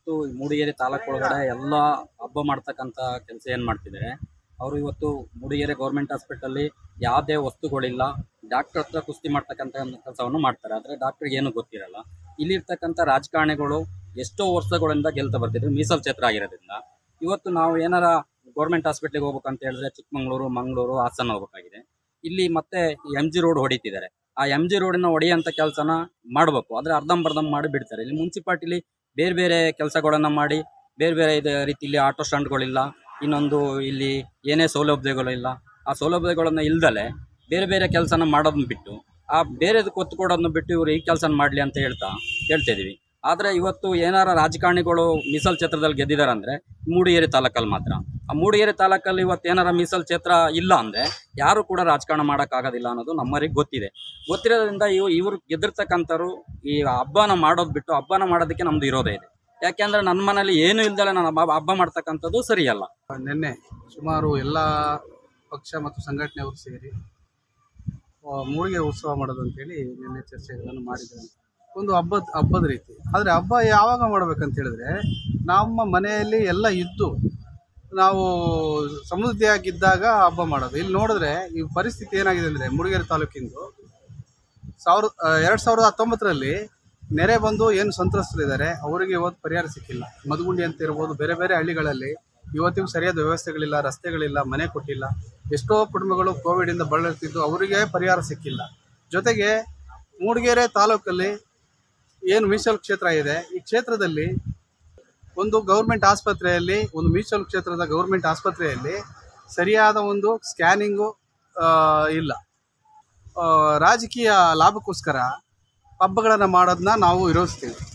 ಇವತ್ತು ಮೂಡಿಗೆರೆ ತಾಲೂಕು ಒಳಗಡೆ ಎಲ್ಲ ಹಬ್ಬ ಮಾಡ್ತಕ್ಕಂಥ ಕೆಲಸ ಏನು ಮಾಡ್ತಿದ್ದಾರೆ ಅವರು ಇವತ್ತು ಮೂಡಿಗೆರೆ ಗೌರ್ಮೆಂಟ್ ಹಾಸ್ಪಿಟಲ್ಲಿ ಯಾವುದೇ ವಸ್ತುಗಳಿಲ್ಲ ಡಾಕ್ಟರ್ ಹತ್ರ ಕುಸ್ತಿ ಮಾಡ್ತಕ್ಕಂಥ ಕೆಲಸವನ್ನು ಮಾಡ್ತಾರೆ ಆದರೆ ಡಾಕ್ಟ್ರಿಗೆ ಏನು ಗೊತ್ತಿರಲ್ಲ ಇಲ್ಲಿರ್ತಕ್ಕಂಥ ರಾಜಕಾರಣಿಗಳು ಎಷ್ಟೋ ವರ್ಷಗಳಿಂದ ಗೆಲ್ತಾ ಬರ್ತಿದ್ರು ಮೀಸಲು ಕ್ಷೇತ್ರ ಆಗಿರೋದ್ರಿಂದ ಇವತ್ತು ನಾವು ಏನಾರ ಗೌರ್ಮೆಂಟ್ ಹಾಸ್ಪಿಟ್ಲಿಗೆ ಹೋಗ್ಬೇಕಂತ ಹೇಳಿದ್ರೆ ಚಿಕ್ಕಮಂಗ್ಳೂರು ಮಂಗಳೂರು ಹಾಸನ ಹೋಗ್ಬೇಕಾಗಿದೆ ಇಲ್ಲಿ ಮತ್ತೆ ಎಮ್ ಜಿ ರೋಡ್ ಹೊಡಿತಿದ್ದಾರೆ ಆ ಎಮ್ ಜಿ ರೋಡಿನ ಹೊಡೆಯೋಂಥ ಕೆಲಸನ ಮಾಡಬೇಕು ಆದರೆ ಅರ್ಧಂಬರ್ಧಂ ಮಾಡಿ ಬಿಡ್ತಾರೆ ಇಲ್ಲಿ ಮುನ್ಸಿಪಾಲ್ಟಿಲಿ ಬೇರೆ ಬೇರೆ ಕೆಲಸಗಳನ್ನ ಮಾಡಿ ಬೇರೆ ಬೇರೆ ಇದೆ ರೀತಿಯಲ್ಲಿ ಆಟೋ ಸ್ಟ್ಯಾಂಡ್ಗಳಿಲ್ಲ ಇನ್ನೊಂದು ಇಲ್ಲಿ ಏನೇ ಸೌಲಭ್ಯಗಳಿಲ್ಲ ಆ ಸೌಲಭ್ಯಗಳನ್ನು ಇಲ್ದಲೆ ಬೇರೆ ಬೇರೆ ಕೆಲಸನ ಮಾಡೋದನ್ನ ಬಿಟ್ಟು ಆ ಬೇರೆದಕ್ಕೆ ಒತ್ತು ಕೊಡೋದನ್ನ ಬಿಟ್ಟು ಇವರು ಈ ಕೆಲಸ ಮಾಡಲಿ ಅಂತ ಹೇಳ್ತಾ ಹೇಳ್ತಿದ್ದೀವಿ ಆದರೆ ಇವತ್ತು ಏನಾರ ರಾಜಕಾರಣಿಗಳು ಮೀಸಲ್ ಕ್ಷೇತ್ರದಲ್ಲಿ ಗೆದ್ದಿದ್ದಾರೆ ಅಂದರೆ ಮೂಡಿಗೆರೆ ತಾಲೂಕಲ್ಲಿ ಮಾತ್ರ ಆ ಮೂಡಿಗೆರೆ ತಾಲೂಕಲ್ಲಿ ಇವತ್ತು ಏನಾರ ಮೀಸಲ್ ಕ್ಷೇತ್ರ ಇಲ್ಲ ಅಂದರೆ ಯಾರು ಕೂಡ ರಾಜಕಾರಣ ಮಾಡೋಕ್ಕಾಗೋದಿಲ್ಲ ಅನ್ನೋದು ನಮ್ಮರಿಗೆ ಗೊತ್ತಿದೆ ಗೊತ್ತಿರೋದ್ರಿಂದ ಇವು ಇವರು ಗೆದ್ದಿರ್ತಕ್ಕಂಥವ್ರು ಈ ಹಬ್ಬನ ಮಾಡೋದು ಬಿಟ್ಟು ಹಬ್ಬನ ಮಾಡೋದಕ್ಕೆ ನಮ್ದು ಇರೋದೇ ಇದೆ ಯಾಕೆಂದ್ರೆ ನನ್ನ ಮನೇಲಿ ಏನು ಇಲ್ದಲೆ ನಾನು ಹಬ್ಬ ಹಬ್ಬ ಮಾಡ್ತಕ್ಕಂಥದ್ದು ಸರಿಯಲ್ಲ ನಿನ್ನೆ ಸುಮಾರು ಎಲ್ಲ ಪಕ್ಷ ಮತ್ತು ಸಂಘಟನೆಯವರು ಸೇರಿ ಆ, ಮೂಡಿಗೆ ಉತ್ಸವ ಮಾಡೋದು ಅಂತೇಳಿ ನಿನ್ನೆ ಚರ್ಚೆಗಳನ್ನು ಮಾಡಿದ್ದಾರೆ ಒಂದು ಹಬ್ಬದ ಹಬ್ಬದ ರೀತಿ ಆದರೆ ಹಬ್ಬ ಯಾವಾಗ ಮಾಡ್ಬೇಕಂತ ಹೇಳಿದ್ರೆ ನಮ್ಮ ಮನೆಯಲ್ಲಿ ಎಲ್ಲ ಇದ್ದು ನಾವು ಸಮೃದ್ಧಿಯಾಗಿದ್ದಾಗ ಹಬ್ಬ ಮಾಡೋದು ಇಲ್ಲಿ ನೋಡಿದ್ರೆ ಈ ಪರಿಸ್ಥಿತಿ ಏನಾಗಿದೆ ಅಂದರೆ ಮೂಡಿಗೆರೆ ತಾಲೂಕಿಂದು ಸಾವಿರ ಎರಡು ಸಾವಿರದ ಹತ್ತೊಂಬತ್ತರಲ್ಲಿ ನೆರೆ ಬಂದು ಏನು ಸಂತ್ರಸ್ತರಿದ್ದಾರೆ ಅವರಿಗೆ ಇವತ್ತು ಪರಿಹಾರ ಸಿಕ್ಕಿಲ್ಲ ಮಧುಗುಂಡಿ ಅಂತ ಇರ್ಬೋದು ಬೇರೆ ಬೇರೆ ಹಳ್ಳಿಗಳಲ್ಲಿ ಇವತ್ತಿಗೂ ಸರಿಯಾದ ವ್ಯವಸ್ಥೆಗಳಿಲ್ಲ ರಸ್ತೆಗಳಿಲ್ಲ ಮನೆ ಕೊಟ್ಟಿಲ್ಲ ಎಷ್ಟೋ ಕುಟುಂಬಗಳು ಕೋವಿಡಿಂದ ಬಳಲ್ತಿದ್ದು ಅವರಿಗೆ ಪರಿಹಾರ ಸಿಕ್ಕಿಲ್ಲ ಜೊತೆಗೆ ಮೂಡಿಗೆರೆ ತಾಲೂಕಲ್ಲಿ ಏನು ಮೀಸಲು ಕ್ಷೇತ್ರ ಇದೆ ಈ ಕ್ಷೇತ್ರದಲ್ಲಿ ಒಂದು ಗೌರ್ಮೆಂಟ್ ಆಸ್ಪತ್ರೆಯಲ್ಲಿ ಒಂದು ಮೀಸಲು ಕ್ಷೇತ್ರದ ಗೌರ್ಮೆಂಟ್ ಆಸ್ಪತ್ರೆಯಲ್ಲಿ ಸರಿಯಾದ ಒಂದು ಸ್ಕ್ಯಾನಿಂಗು ಇಲ್ಲ ಆ, ರಾಜಕೀಯ ಲಾಭಕ್ಕೋಸ್ಕರ ಹಬ್ಬಗಳನ್ನು ಮಾಡೋದನ್ನ ನಾವು ವಿರೋಧಿಸ್ತೀವಿ